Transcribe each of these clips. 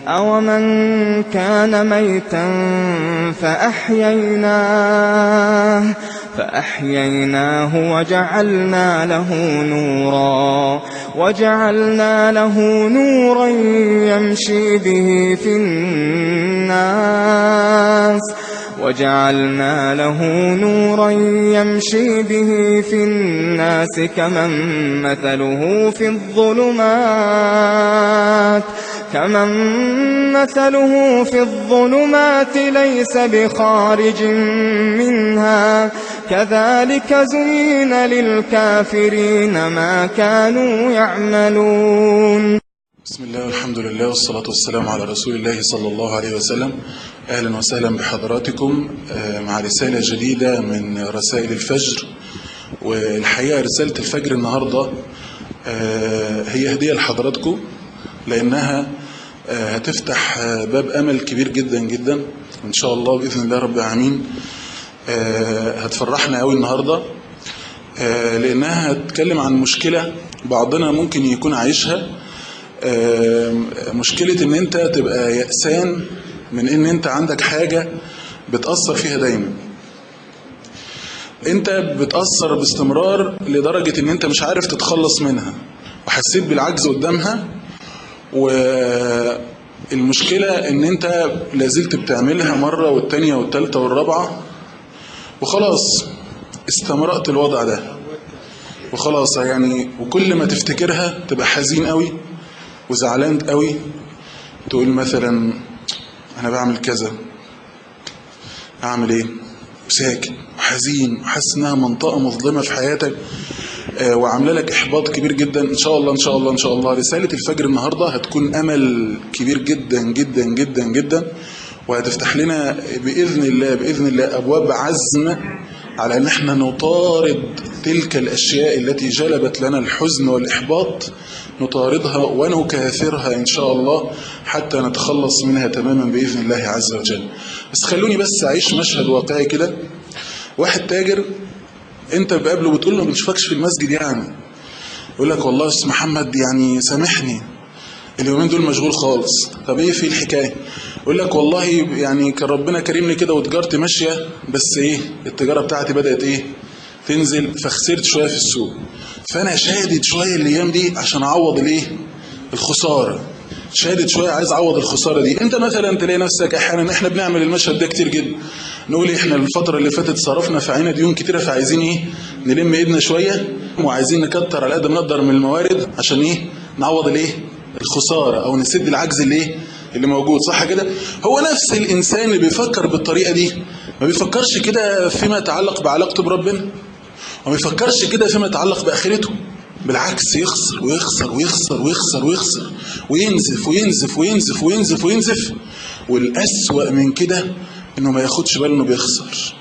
أَوَمَن كَانَ مَيْتًا فَأَحْيَيْنَاهُ فَأَحْيَيْنَاهُ وَجَعَلْنَا لَهُ نُورًا وَجَعَلْنَا لَهُ نُورًا يَمْشِي بِهِ فِي النَّاسِ وَجَعَلْنَا لَهُ نُورًا يَمْشِي بِهِ فِي النَّاسِ كَمَن مَّثَلُهُ فِي الظُّلُمَاتِ كَمَن مَّثَلُهُ فِي الظُّلُمَاتِ لَيْسَ بِخَارِجٍ مِّنْهَا كَذَٰلِكَ زُيِّنَ لِلْكَافِرِينَ مَا كَانُوا يَعْمَلُونَ بسم الله والحمد لله والصلاة والسلام على رسول الله صلى الله عليه وسلم أهلا وسهلا بحضراتكم مع رسالة جديدة من رسائل الفجر والحقيقة رسالة الفجر النهاردة هي هدية لحضراتكم لأنها هتفتح باب أمل كبير جدا جدا إن شاء الله بإذن الله رب العالمين هتفرحنا قوي النهاردة لأنها هتتكلم عن مشكلة بعضنا ممكن يكون عايشها مشكلة ان انت تبقى يأسان من ان انت عندك حاجة بتأثر فيها دايما انت بتأثر باستمرار لدرجة ان انت مش عارف تتخلص منها وحسيت بالعجز قدامها والمشكلة ان انت لازلت بتعملها مرة والتانية والتالتة والرابعة وخلاص استمرأت الوضع ده وخلاص يعني وكل ما تفتكرها تبقى حزين قوي وزعلان قوي تقول مثلا انا بعمل كذا اعمل ايه وساكن وحزين وحاسس انها منطقه مظلمه في حياتك آه وعامله لك احباط كبير جدا ان شاء الله ان شاء الله ان شاء الله رساله الفجر النهارده هتكون امل كبير جدا جدا جدا جدا وهتفتح لنا باذن الله باذن الله ابواب عزم على ان احنا نطارد تلك الاشياء التي جلبت لنا الحزن والاحباط نطاردها ونكاثرها إن شاء الله حتى نتخلص منها تماما بإذن الله عز وجل بس خلوني بس أعيش مشهد واقعي كده واحد تاجر انت بقابله بتقول له ما بنشوفكش في المسجد يعني يقول لك والله استاذ محمد يعني سامحني اليومين دول مشغول خالص طب ايه في الحكايه يقول لك والله يعني كان ربنا كريمني كده وتجارتي ماشيه بس ايه التجاره بتاعتي بدات ايه تنزل فخسرت شويه في السوق فانا شادد شويه الايام دي عشان اعوض الايه الخساره شادد شويه عايز اعوض الخساره دي انت مثلا تلاقي نفسك احيانا احنا بنعمل المشهد ده كتير جدا نقول احنا الفتره اللي فاتت صرفنا في عينا ديون كتيره فعايزين ايه نلم ايدنا شويه وعايزين نكتر على قد ما نقدر من الموارد عشان ايه نعوض الايه الخساره او نسد العجز اللي ايه اللي موجود صح كده هو نفس الانسان اللي بيفكر بالطريقه دي ما بيفكرش كده فيما يتعلق بعلاقته بربنا وما بيفكرش كده فيما يتعلق باخرته بالعكس يخسر ويخسر ويخسر ويخسر ويخسر وينزف وينزف وينزف وينزف وينزف والأسوأ من كده انه ما ياخدش باله انه بيخسر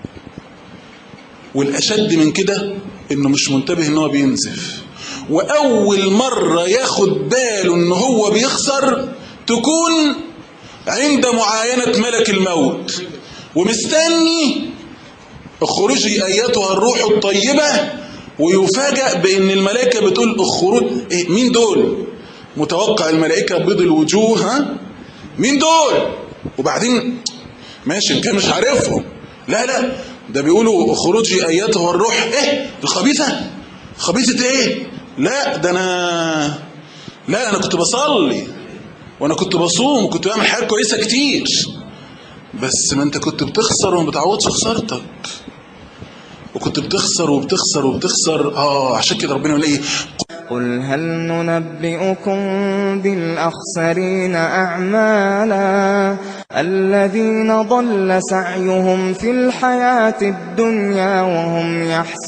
والأشد من كده انه مش منتبه ان هو بينزف وأول مرة ياخد باله ان هو بيخسر تكون عند معاينة ملك الموت ومستني اخرجي ايتها الروح الطيبة ويفاجأ بان الملائكة بتقول اخرج إيه مين دول متوقع الملائكة بيض الوجوه ها مين دول وبعدين ماشي كان مش عارفهم لا لا ده بيقولوا اخرجي ايتها الروح ايه الخبيثة خبيثة ايه لا ده انا لا انا كنت بصلي وانا كنت بصوم وكنت بعمل حاجات كويسة كتير بس ما انت كنت بتخسر وما بتعوضش خسارتك وكنت بتخسر وبتخسر وبتخسر اه عشان كده ربنا يقول ايه قل هل ننبئكم بالأخسرين أعمالا الذين ضل سعيهم في الحياة الدنيا وهم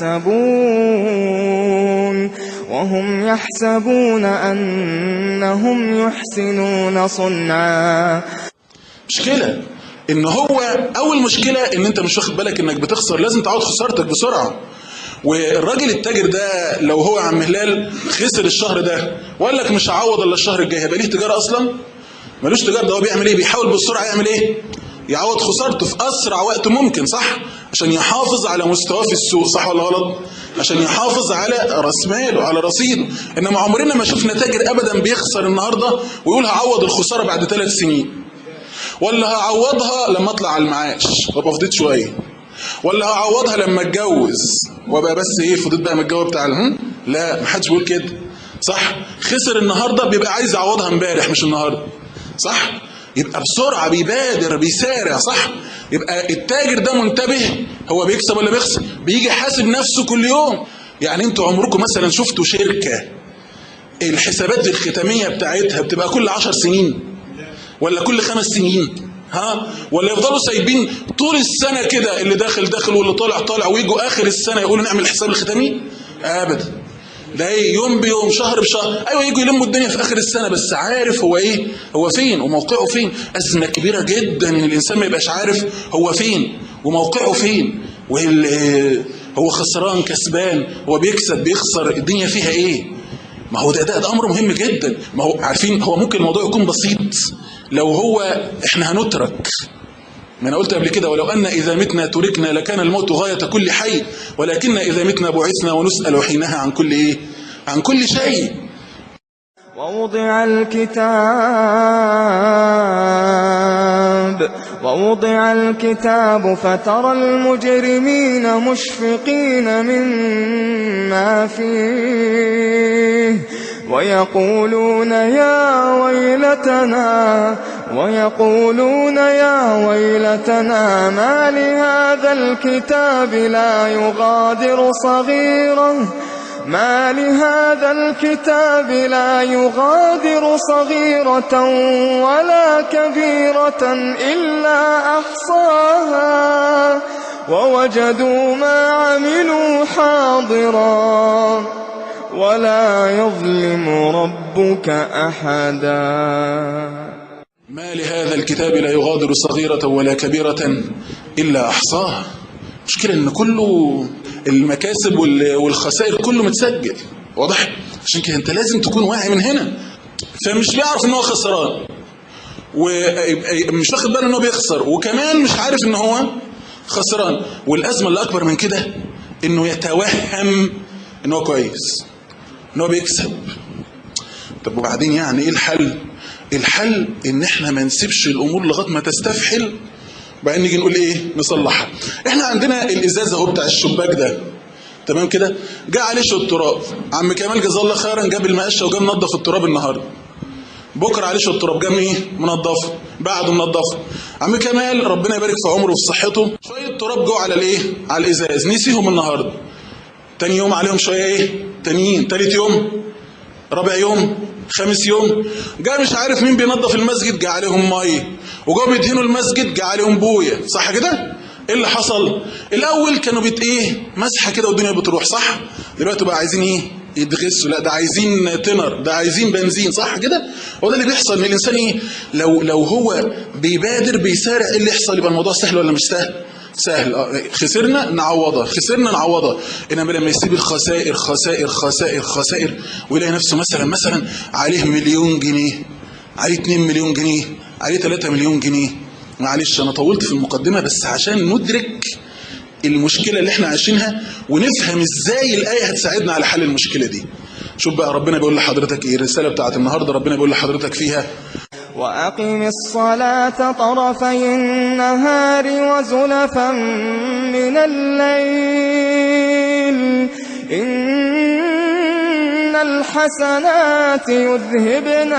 يحسبون وهم يحسبون أنهم يحسنون صنعا مشكلة ان هو اول مشكلة ان انت مش واخد بالك انك بتخسر لازم تعوض خسارتك بسرعة والراجل التاجر ده لو هو عم هلال خسر الشهر ده وقال لك مش هعوض الا الشهر الجاي هيبقى ليه تجارة اصلا ملوش تجارة ده هو بيعمل ايه بيحاول بسرعة يعمل ايه يعوض خسارته في اسرع وقت ممكن صح عشان يحافظ على مستواه في السوق صح ولا غلط عشان يحافظ على راس ماله على رصيده انما عمرنا ما شفنا تاجر ابدا بيخسر النهارده ويقول هعوض الخساره بعد ثلاث سنين ولا هعوضها لما اطلع على المعاش وابقى فضيت شويه ولا هعوضها لما اتجوز وابقى بس ايه فضيت بقى من الجو بتاع الهم لا ما حدش بيقول كده صح خسر النهارده بيبقى عايز يعوضها امبارح مش النهارده صح يبقى بسرعه بيبادر بيسارع صح يبقى التاجر ده منتبه هو بيكسب ولا بيخسر بيجي حاسب نفسه كل يوم يعني انتوا عمركم مثلا شفتوا شركه الحسابات الختاميه بتاعتها بتبقى كل عشر سنين ولا كل خمس سنين ها ولا يفضلوا سايبين طول السنه كده اللي داخل داخل واللي طالع طالع ويجوا اخر السنه يقولوا نعمل الحساب الختامي ابدا ده ايه يوم بيوم شهر بشهر ايوه يجوا يلموا الدنيا في اخر السنه بس عارف هو ايه هو فين وموقعه فين ازمه كبيره جدا ان الانسان ما يبقاش عارف هو فين وموقعه فين وال هو خسران كسبان هو بيكسب بيخسر الدنيا فيها ايه ما هو ده, ده, ده امر مهم جدا ما هو عارفين هو ممكن الموضوع يكون بسيط لو هو احنا هنترك ما انا قلت قبل كده ولو ان اذا متنا تركنا لكان الموت غايه كل حي ولكن اذا متنا بعثنا ونسال حينها عن كل ايه عن كل شيء ووضع الكتاب ووضع الكتاب فترى المجرمين مشفقين مما فيه ويقولون يا ويلتنا ويقولون يا ويلتنا ما لهذا الكتاب لا يغادر صغيرة ما لهذا الكتاب لا يغادر صغيرة ولا كبيرة إلا أحصاها ووجدوا ما عملوا حاضرا ولا يظلم ربك أحدا ما لهذا الكتاب لا يغادر صغيرة ولا كبيرة إلا أحصاها مشكلة إن كله المكاسب وال- والخسائر كله متسجل واضح عشان كده أنت لازم تكون واعي من هنا فمش بيعرف إن هو خسران ومش واخد باله إن هو بيخسر وكمان مش عارف إن هو خسران والأزمة اللي أكبر من كده إنه يتوهم إن هو كويس إن هو بيكسب طب وبعدين يعني ايه الحل الحل ان احنا ما نسيبش الامور لغايه ما تستفحل وبعدين نيجي نقول ايه نصلحها احنا عندنا الازاز اهو بتاع الشباك ده تمام كده جه عليه شويه تراب عم كمال جزاه الله خيرا جاب المقشه وجاب منضف التراب النهارده بكره عليه شويه تراب جاب ايه منضفه بعده منضفه عم كمال ربنا يبارك في عمره وفي صحته شويه تراب جوه على الايه على الازاز نسيهم النهارده تاني يوم عليهم شويه ايه تانيين تالت يوم رابع يوم خامس يوم جاء مش عارف مين بينظف المسجد جه عليهم ميه وجاوا بيدهنوا المسجد جه عليهم بويه صح كده ايه اللي حصل الاول كانوا بيت ايه مسحه كده والدنيا بتروح صح دلوقتي بقى عايزين ايه يتغسوا لا ده عايزين تنر ده عايزين بنزين صح كده هو ده اللي بيحصل ان الانسان ايه لو لو هو بيبادر بيسارع ايه اللي يحصل يبقى الموضوع سهل ولا مش سهل سهل آه، خسرنا نعوضها خسرنا نعوضها انما لما يسيب الخسائر خسائر خسائر خسائر ويلاقي نفسه مثلا مثلا عليه مليون جنيه عليه 2 مليون جنيه عليه 3 مليون جنيه معلش انا طولت في المقدمه بس عشان ندرك المشكله اللي احنا عايشينها ونفهم ازاي الايه هتساعدنا على حل المشكله دي شوف بقى ربنا بيقول لحضرتك ايه الرساله بتاعت النهارده ربنا بيقول لحضرتك فيها وأقم الصلاة طرفي النهار وزلفا من الليل إن الحسنات يذهبن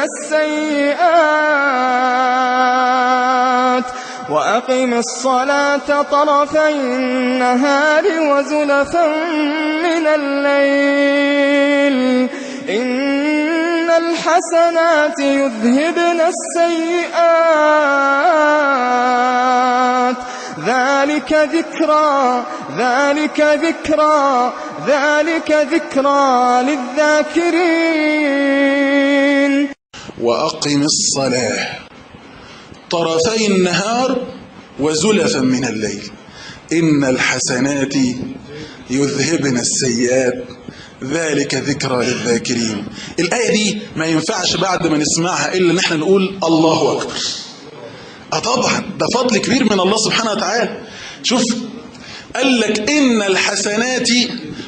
السيئات وأقم الصلاة طرفي النهار وزلفا من الليل إن الحسنات يذهبن السيئات ذلك ذكرى ذلك ذكرى ذلك ذكرى للذاكرين وأقم الصلاة طرفي النهار وزلفا من الليل إن الحسنات يذهبن السيئات ذلك ذكرى للذاكرين الآية دي ما ينفعش بعد ما نسمعها إلا إن احنا نقول الله أكبر اه طبعا ده فضل كبير من الله سبحانه وتعالى شوف قال لك إن الحسنات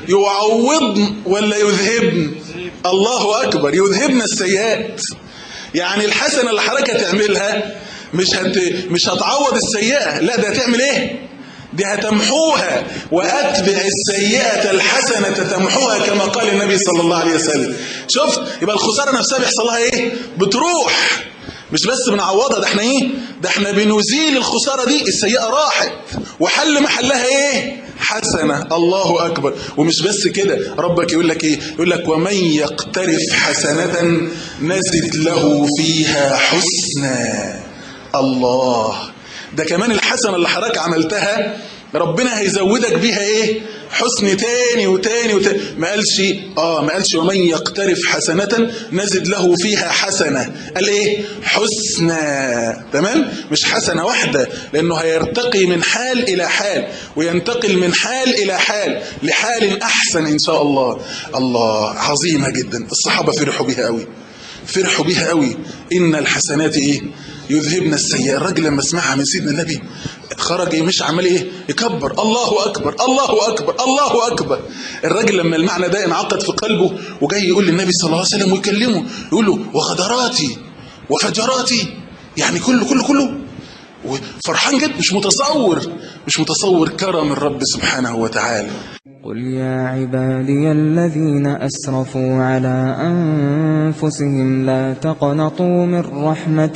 يعوضن ولا يذهبن الله أكبر يذهبن السيئات يعني الحسنة اللي حضرتك هتعملها مش هت... مش هتعوض السيئة لا ده هتعمل ايه دي هتمحوها وأتبع السيئة الحسنة تمحوها كما قال النبي صلى الله عليه وسلم شفت يبقى الخسارة نفسها بيحصل لها ايه بتروح مش بس بنعوضها ده احنا ايه ده احنا بنزيل الخسارة دي السيئة راحت وحل محلها ايه حسنة الله أكبر ومش بس كده ربك يقول لك ايه يقول لك ومن يقترف حسنة نزد له فيها حسنا الله ده كمان الحسنة اللي حضرتك عملتها ربنا هيزودك بيها ايه حسن تاني وتاني وتاني ما قالش اه ما قالش ومن يقترف حسنة نزد له فيها حسنة قال ايه حسنى تمام مش حسنة واحدة لانه هيرتقي من حال الى حال وينتقل من حال الى حال لحال احسن ان شاء الله الله عظيمة جدا الصحابة فرحوا بها قوي فرحوا بها قوي ان الحسنات ايه يذهبن السيئات الراجل لما سمعها من سيدنا النبي خرج ايه مش عمال ايه يكبر الله اكبر الله اكبر الله اكبر الراجل لما المعنى ده انعقد في قلبه وجاي يقول للنبي صلى الله عليه وسلم ويكلمه يقول له وغدراتي وفجراتي يعني كله كله كله فرحان جدا مش متصور مش متصور كرم الرب سبحانه وتعالى قل يا عبادي الذين أسرفوا على أنفسهم لا تقنطوا من رحمة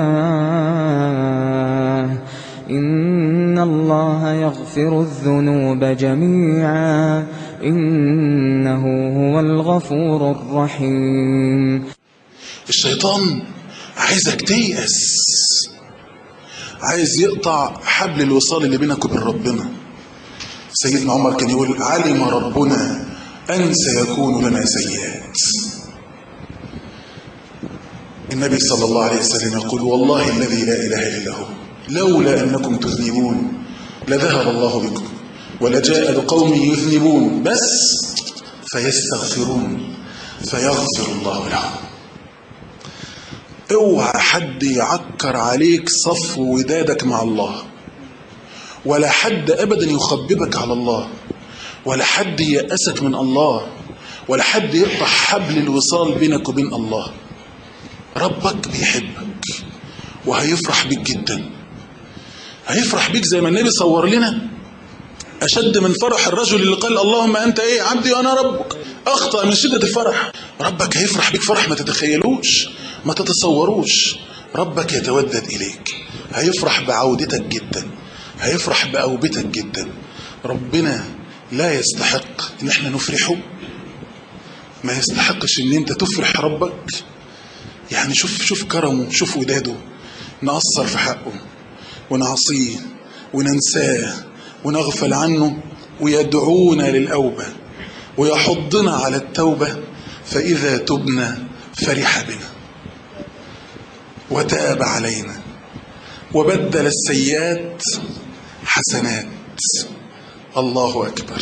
الله إن الله يغفر الذنوب جميعا إنه هو الغفور الرحيم الشيطان عايزك تيأس عايز يقطع حبل الوصال اللي بينك وبين ربنا سيدنا عمر كان يقول علم ربنا أن سيكون لنا سيئات النبي صلى الله عليه وسلم يقول والله الذي لا إله إلا هو لولا أنكم تذنبون لذهب الله بكم ولجاء بقوم يذنبون بس فيستغفرون فيغفر الله لهم اوعى حد يعكر عليك صف ودادك مع الله ولا حد ابدا يخببك على الله ولا حد يأسك من الله ولا حد يقطع حبل الوصال بينك وبين الله ربك بيحبك وهيفرح بيك جدا هيفرح بيك زي ما النبي صور لنا أشد من فرح الرجل اللي قال اللهم أنت إيه عبدي وأنا ربك أخطأ من شدة الفرح ربك هيفرح بيك فرح ما تتخيلوش ما تتصوروش ربك يتودد إليك هيفرح بعودتك جدا هيفرح بأوبتك جدا ربنا لا يستحق ان احنا نفرحه ما يستحقش ان انت تفرح ربك يعني شوف شوف كرمه شوف وداده نقصر في حقه ونعصيه وننساه ونغفل عنه ويدعونا للأوبة ويحضنا على التوبة فإذا تبنا فرح بنا وتاب علينا وبدل السيئات حسنات الله أكبر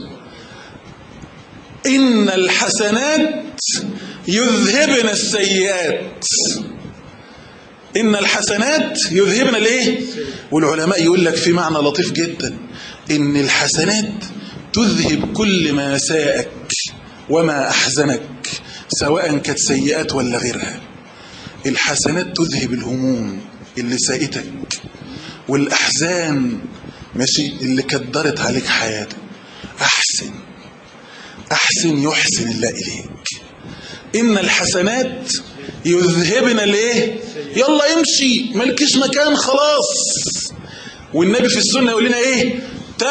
إن الحسنات يذهبن السيئات إن الحسنات يذهبن ليه والعلماء يقول لك في معنى لطيف جدا إن الحسنات تذهب كل ما ساءك وما أحزنك سواء كانت سيئات ولا غيرها الحسنات تذهب الهموم اللي سائتك والأحزان ماشي اللي كدرت عليك حياتك أحسن أحسن يحسن الله إليك إن الحسنات يذهبنا ليه يلا امشي مالكش مكان خلاص والنبي في السنة يقول لنا ايه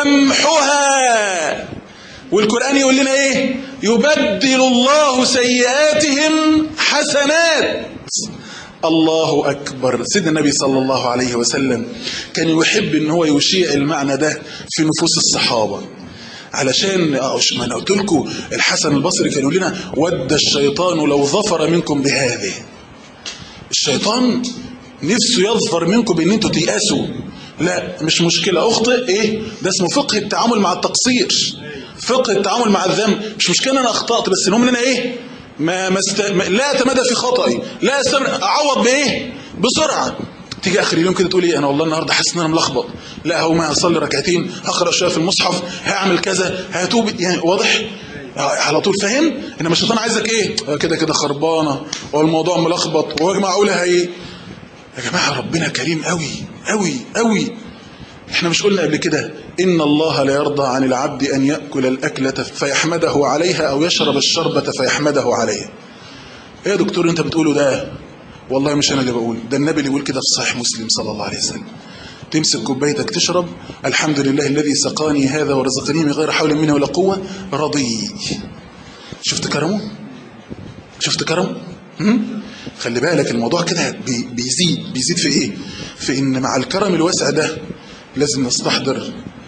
تمحها والقرآن يقول لنا ايه يبدل الله سيئاتهم حسنات الله أكبر سيدنا النبي صلى الله عليه وسلم كان يحب ان هو يشيع المعنى ده في نفوس الصحابة علشان ما انا قلت لكم الحسن البصري كان يقول لنا ود الشيطان لو ظفر منكم بهذه الشيطان نفسه يظفر منكم بان انتوا تيأسوا لا مش مشكلة اخطئ ايه ده اسمه فقه التعامل مع التقصير فقه التعامل مع الذنب مش مشكلة انا اخطأت بس المهم ان انا ايه ما, مست... ما لا اتمادى في خطأي لا استمر اعوض بايه بسرعة تيجي اخر اليوم كده تقول ايه انا والله النهارده حاسس ان انا ملخبط لا هقوم اصلي ركعتين هقرا شويه في المصحف هعمل كذا هتوب يعني واضح على طول فاهم انما الشيطان عايزك ايه آه كده كده خربانه والموضوع ملخبط وهو يا جماعه اقولها ايه يا جماعه ربنا كريم قوي قوي قوي احنا مش قلنا قبل كده ان الله لا يرضى عن العبد ان ياكل الاكله فيحمده عليها او يشرب الشربه فيحمده عليها ايه يا دكتور انت بتقوله ده والله مش انا اللي بقول ده النبي اللي بيقول كده في صحيح مسلم صلى الله عليه وسلم تمسك كوبايتك تشرب الحمد لله الذي سقاني هذا ورزقني من غير حول منه ولا قوه رضي شفت كرمه شفت كرمه هم؟ خلي بالك الموضوع كده بي بيزيد بيزيد في ايه في ان مع الكرم الواسع ده لازم نستحضر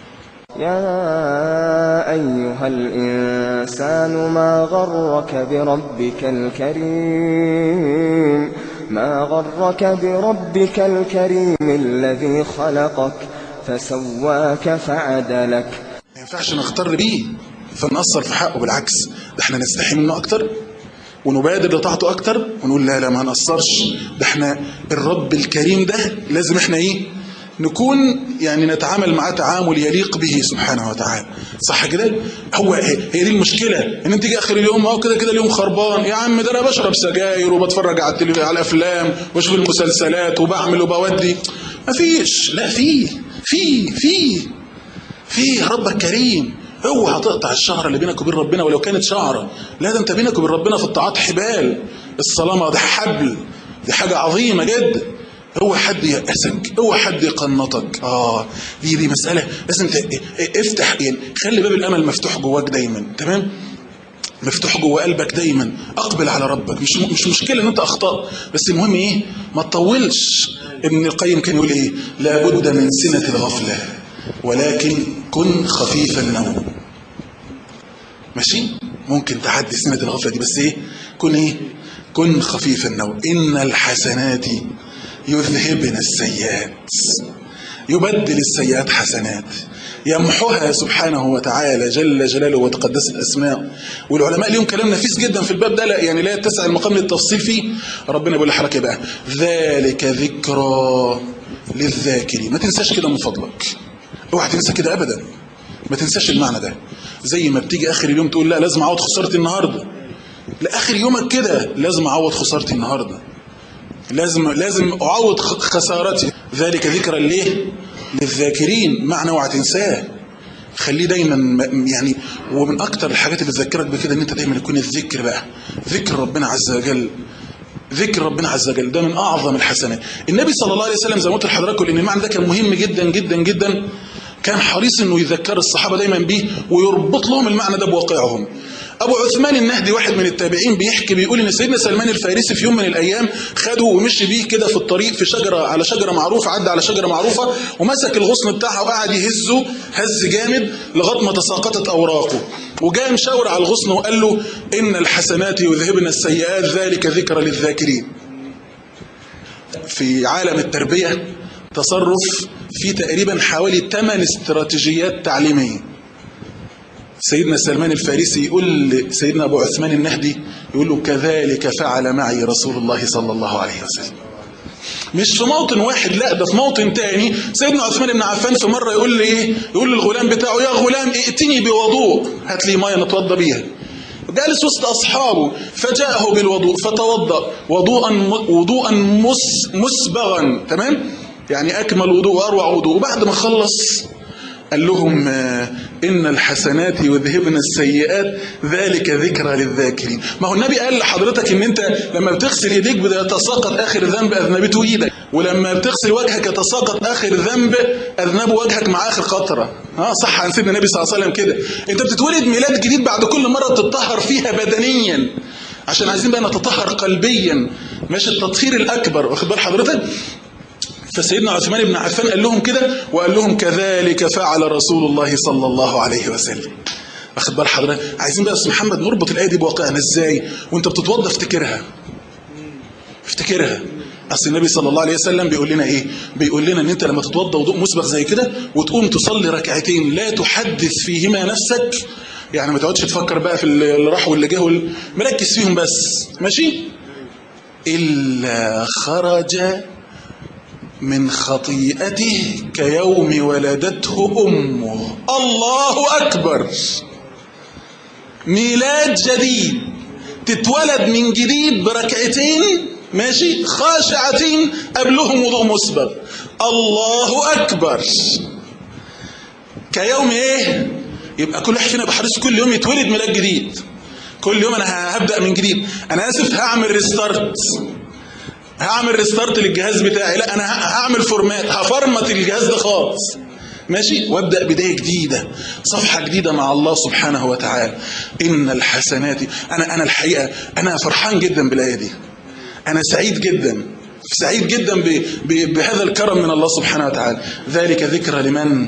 يا أيها الإنسان ما غرك بربك الكريم ما غرك بربك الكريم الذي خلقك فسواك فعدلك ما ينفعش نغتر بيه فنقصر في حقه بالعكس ده احنا نستحي منه اكتر ونبادر لطاعته اكتر ونقول لا لا ما نقصرش ده احنا الرب الكريم ده لازم احنا ايه نكون يعني نتعامل معاه تعامل يليق به سبحانه وتعالى صح كده هو هي دي المشكله ان انت تيجي اخر اليوم اهو كده كده اليوم خربان يا عم ده انا بشرب سجاير وبتفرج على التلفزيون على الافلام واشوف المسلسلات وبعمل وبودي مفيش لا في في في في ربك كريم اوعى تقطع الشهره اللي بينك وبين ربنا ولو كانت شعره لا ده انت بينك وبين ربنا في الطاعات حبال الصلاه ده حبل دي حاجه عظيمه جدا هو حد يأسك هو حد يقنطك اه دي دي مسألة لازم افتح يعني خلي باب الأمل مفتوح جواك دايما تمام مفتوح جوا قلبك دايما اقبل على ربك مش مش مشكلة ان انت اخطأت بس المهم ايه ما تطولش ابن القيم كان يقول ايه لابد من سنة الغفلة ولكن كن خفيف النوم ماشي ممكن تعدي سنة الغفلة دي بس ايه كن ايه كن خفيف النوم ان الحسنات يذهبن السيئات يبدل السيئات حسنات يمحوها سبحانه وتعالى جل جلاله وتقدست اسماء والعلماء ليهم كلام نفيس جدا في الباب ده لا يعني لا يتسع المقام للتفصيل فيه ربنا بيقول لحضرتك بقى ذلك ذكرى للذاكرين ما تنساش كده من فضلك اوعى تنسى كده ابدا ما تنساش المعنى ده زي ما بتيجي اخر اليوم تقول لا لازم اعوض خسارتي النهارده لاخر يومك كده لازم اعوض خسارتي النهارده لازم لازم اعوض خسارتي ذلك ذكرى ليه للذاكرين معنى اوعى تنساه خليه دايما يعني ومن اكتر الحاجات اللي تذكرك بكده ان انت دايما يكون الذكر بقى ذكر ربنا عز وجل ذكر ربنا عز وجل ده من اعظم الحسنات النبي صلى الله عليه وسلم زي ما قلت لحضراتكم لان المعنى ده كان مهم جدا جدا جدا كان حريص انه يذكر الصحابه دايما بيه ويربط لهم المعنى ده بواقعهم ابو عثمان النهدي واحد من التابعين بيحكي بيقول ان سيدنا سلمان الفارسي في يوم من الايام خده ومشي بيه كده في الطريق في شجره على شجره معروفه عدى على شجره معروفه ومسك الغصن بتاعها وقعد يهزه هز جامد لغايه ما تساقطت اوراقه وجاء مشاور على الغصن وقال له ان الحسنات يذهبن السيئات ذلك ذكرى للذاكرين في عالم التربيه تصرف في تقريبا حوالي 8 استراتيجيات تعليميه سيدنا سلمان الفارسي يقول لسيدنا أبو عثمان النهدي يقول له كذلك فعل معي رسول الله صلى الله عليه وسلم مش في موطن واحد لا ده في موطن تاني سيدنا عثمان بن عفان في مرة يقول لي ايه يقول للغلام بتاعه يا غلام ائتني بوضوء هات لي ميه نتوضى بيها جالس وسط اصحابه فجاءه بالوضوء فتوضا وضوءا وضوءا مس مسبغا تمام يعني اكمل وضوء واروع وضوء وبعد ما خلص قال لهم إن الحسنات يذهبن السيئات ذلك ذكرى للذاكرين ما هو النبي قال لحضرتك ان انت لما بتغسل ايديك بيتساقط اخر ذنب اذنبته ايدك ولما بتغسل وجهك يتساقط اخر ذنب اذنب وجهك مع اخر قطره اه صح عن سيدنا النبي صلى الله عليه وسلم كده انت بتتولد ميلاد جديد بعد كل مره تتطهر فيها بدنيا عشان عايزين بقى نتطهر قلبيا ماشي التطهير الاكبر واخد بال حضرتك فسيدنا عثمان بن عفان قال لهم كده وقال لهم كذلك فعل رسول الله صلى الله عليه وسلم واخد بال حضرتك عايزين بقى يا استاذ محمد نربط الايه دي بواقعنا ازاي وانت بتتوضى افتكرها افتكرها اصل النبي صلى الله عليه وسلم بيقول لنا ايه بيقول لنا ان انت لما تتوضى وضوء مسبغ زي كده وتقوم تصلي ركعتين لا تحدث فيهما نفسك يعني ما تقعدش تفكر بقى في اللي راح واللي جه مركز فيهم بس ماشي الا خرج من خطيئته كيوم ولدته أمه الله أكبر ميلاد جديد تتولد من جديد بركعتين ماشي خاشعتين قبلهم وضوء مسبق الله أكبر كيوم ايه يبقى كل واحد فينا بحرص كل يوم يتولد ميلاد جديد كل يوم انا هبدا من جديد انا اسف هعمل ريستارت هعمل ريستارت للجهاز بتاعي لا انا هعمل فورمات هفرمت الجهاز ده خالص ماشي وابدا بدايه جديده صفحه جديده مع الله سبحانه وتعالى ان الحسنات انا انا الحقيقه انا فرحان جدا بالايه دي انا سعيد جدا سعيد جدا ب ب بهذا الكرم من الله سبحانه وتعالى ذلك ذكرى لمن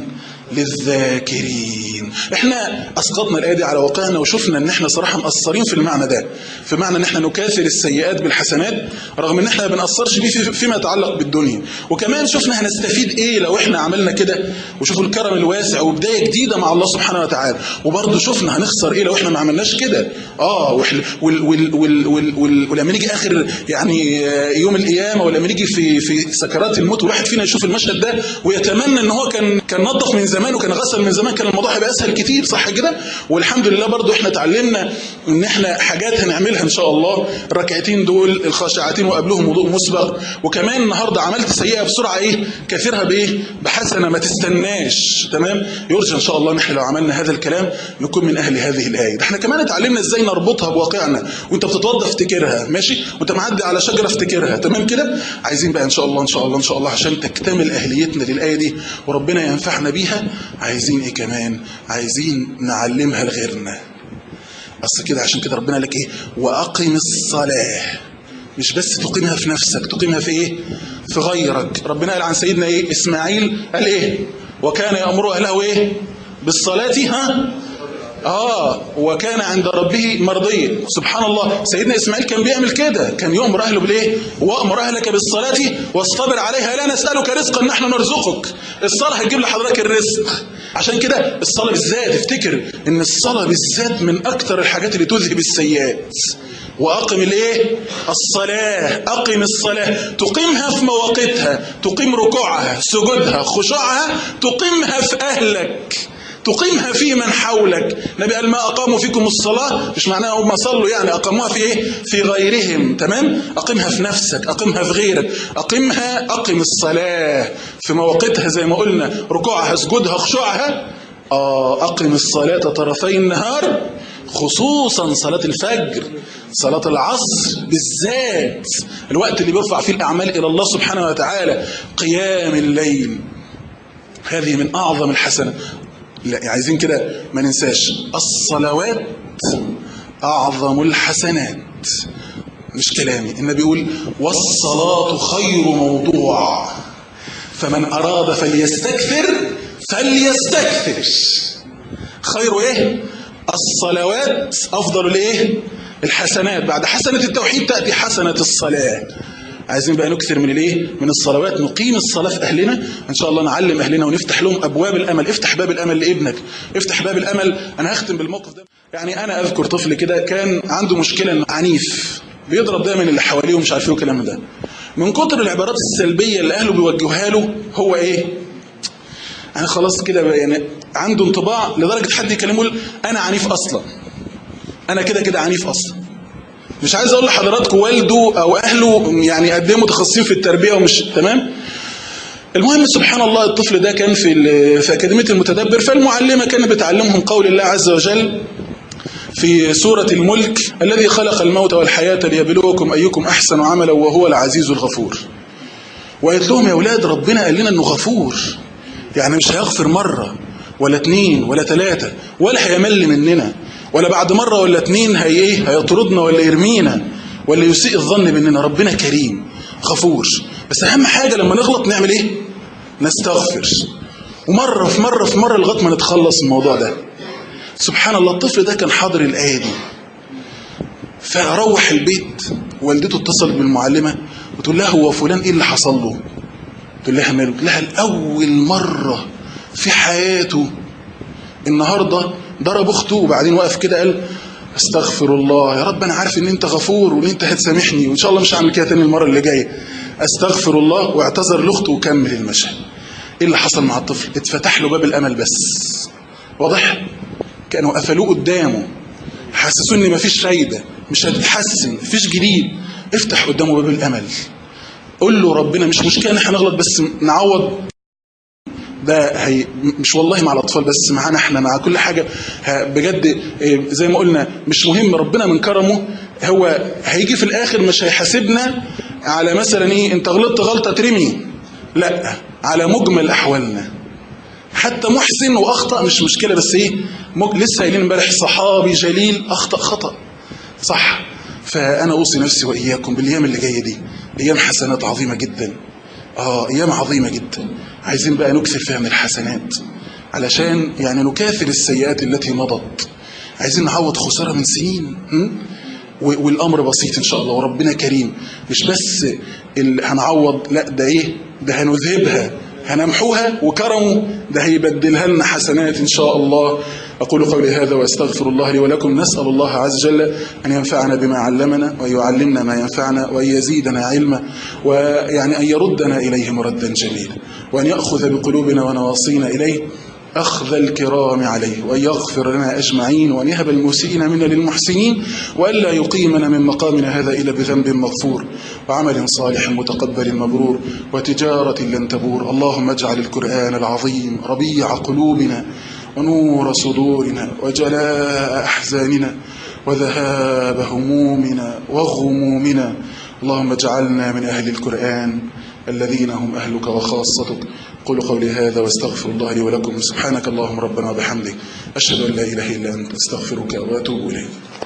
للذاكرين احنا اسقطنا الايه دي على واقعنا وشفنا ان احنا صراحه مقصرين في المعنى ده في معنى ان احنا نكاثر السيئات بالحسنات رغم ان احنا ما بنقصرش بيه في- فيما يتعلق بالدنيا وكمان شفنا هنستفيد ايه لو احنا عملنا كده وشوفوا الكرم الواسع وبدايه جديده مع الله سبحانه وتعالى وبرضه شفنا هنخسر ايه لو احنا ما عملناش كده اه وإحنا- وال وال وال وال وال ولما نيجي اخر يعني آه، يوم القيامه ولما نيجي في في سكرات الموت والواحد فينا يشوف المشهد ده ويتمنى ان هو كان كان نظف من زمان وكان غسل من زمان كان الموضوع هيبقى اسهل كتير صح كده والحمد لله برضو احنا اتعلمنا ان احنا حاجات هنعملها ان شاء الله الركعتين دول الخاشعتين وقبلهم وضوء مسبق وكمان النهارده عملت سيئه بسرعه ايه كثيرها بايه بحسنه ما تستناش تمام يرجى ان شاء الله ان احنا لو عملنا هذا الكلام نكون من اهل هذه الايه ده احنا كمان اتعلمنا ازاي نربطها بواقعنا وانت بتتوضى افتكرها ماشي وانت معدي على شجره افتكرها تمام كده عايزين بقى ان شاء الله ان شاء الله ان شاء الله عشان تكتمل اهليتنا للايه دي وربنا ينفعنا بيها عايزين ايه كمان عايزين نعلمها لغيرنا اصل كده عشان كده ربنا قال لك ايه واقم الصلاه مش بس تقيمها في نفسك تقيمها في ايه في غيرك ربنا قال عن سيدنا ايه اسماعيل قال ايه وكان يامر اهله ايه بالصلاه ها اه وكان عند ربه مرضيا سبحان الله سيدنا اسماعيل كان بيعمل كده كان يؤمر اهله بالايه وامر اهلك بالصلاه واصطبر عليها لا نسالك رزقا نحن نرزقك الصلاه هتجيب لحضرتك الرزق عشان كده الصلاه بالذات افتكر ان الصلاه بالذات من اكتر الحاجات اللي تذهب السيئات واقم الايه الصلاه اقم الصلاه تقيمها في مواقيتها تقيم ركوعها سجودها خشوعها تقيمها في اهلك تقيمها في من حولك النبي قال ما أقاموا فيكم الصلاة مش معناها هم صلوا يعني أقاموها في إيه في غيرهم تمام أقيمها في نفسك أقيمها في غيرك أقيمها أقم الصلاة في مواقيتها زي ما قلنا ركوعها سجودها خشوعها آه أقم الصلاة طرفي النهار خصوصا صلاة الفجر صلاة العصر بالذات الوقت اللي بيرفع فيه الأعمال إلى الله سبحانه وتعالى قيام الليل هذه من أعظم الحسنات لا عايزين كده ما ننساش الصلوات أعظم الحسنات مش كلامي النبي يقول والصلاة خير موضوع فمن أراد فليستكثر فليستكثر خير ايه الصلوات أفضل الايه الحسنات بعد حسنة التوحيد تأتي حسنة الصلاة عايزين بقى نكثر من الايه من الصلوات نقيم الصلاه في اهلنا ان شاء الله نعلم اهلنا ونفتح لهم ابواب الامل افتح باب الامل لابنك افتح باب الامل انا هختم بالموقف ده يعني انا اذكر طفل كده كان عنده مشكله إنه عنيف بيضرب دايما اللي حواليه ومش عارف ايه والكلام ده من كتر العبارات السلبيه اللي اهله بيوجهوها له هو ايه انا خلاص كده بقى يعني عنده انطباع لدرجه حد يكلمه يقول انا عنيف اصلا انا كده كده عنيف اصلا مش عايز اقول لحضراتكم والده او اهله يعني قد ايه متخصصين في التربيه ومش تمام المهم سبحان الله الطفل ده كان في ال- في اكاديميه المتدبر فالمعلمه كانت بتعلمهم قول الله عز وجل في سورة الملك الذي خلق الموت والحياة ليبلوكم أيكم أحسن عملا وهو العزيز الغفور وقالت لهم يا أولاد ربنا قال لنا أنه غفور يعني مش هيغفر مرة ولا اتنين ولا تلاتة ولا هيمل مننا ولا بعد مرة ولا اتنين هي ايه هيطردنا ولا يرمينا ولا يسيء الظن مننا ربنا كريم غفور بس أهم حاجة لما نغلط نعمل ايه نستغفر ومرة في مرة في مرة لغاية ما نتخلص من الموضوع ده سبحان الله الطفل ده كان حاضر الآية دي فروح البيت والدته اتصلت بالمعلمة وتقول لها هو فلان ايه اللي حصل له تقول لها ماله تقول لها الأول مرة في حياته النهاردة ضرب أخته وبعدين وقف كده قال استغفر الله يا رب أنا عارف إن أنت غفور وإن أنت هتسامحني وإن شاء الله مش هعمل كده تاني المرة اللي جاية استغفر الله واعتذر لاخته وكمل المشهد ايه اللي حصل مع الطفل اتفتح له باب الامل بس واضح كانوا قفلوه قدامه حسسوه ان مفيش فايده مش هتتحسن مفيش جديد افتح قدامه باب الامل قول له ربنا مش مشكله ان احنا نغلط بس نعوض ده هي مش والله مع الاطفال بس معانا احنا مع كل حاجه ه- بجد إيه، زي ما قلنا مش مهم ربنا من كرمه هو هيجي في الاخر مش هيحاسبنا على مثلا ايه انت غلطت غلطه ترمي لا على مجمل احوالنا حتى محسن واخطا مش مشكله بس ايه مج... لسه قايلين امبارح صحابي جليل اخطا خطا صح فانا اوصي نفسي واياكم بالايام اللي جايه دي ايام حسنات عظيمه جدا اه ايام عظيمه جدا عايزين بقى نكثر فيها من الحسنات علشان يعني نكاثر السيئات التي مضت عايزين نعوض خساره من سنين م? و- والامر بسيط ان شاء الله وربنا كريم مش بس ال- هنعوض لا ده ايه ده هنذهبها هنمحوها وكرمه ده هيبدلها لنا حسنات ان شاء الله اقول قولي هذا واستغفر الله لي ولكم نسال الله عز وجل ان ينفعنا بما علمنا ويعلمنا ما ينفعنا وان يزيدنا علما ويعني ان يردنا اليه مردا جميلا وان ياخذ بقلوبنا ونواصينا اليه أخذ الكرام عليه وأن يغفر لنا أجمعين وأن يهب المسيئين منا للمحسنين وألا يقيمنا من مقامنا هذا إلا بذنب مغفور وعمل صالح متقبل مبرور وتجارة لن تبور اللهم اجعل القرآن العظيم ربيع قلوبنا ونور صدورنا وجلاء أحزاننا وذهاب همومنا وغمومنا اللهم اجعلنا من أهل القرآن الذين هم أهلك وخاصتك قل قولي هذا واستغفر الله لي ولكم سبحانك اللهم ربنا وبحمدك أشهد أن لا إله إلا أنت استغفرك وأتوب إليك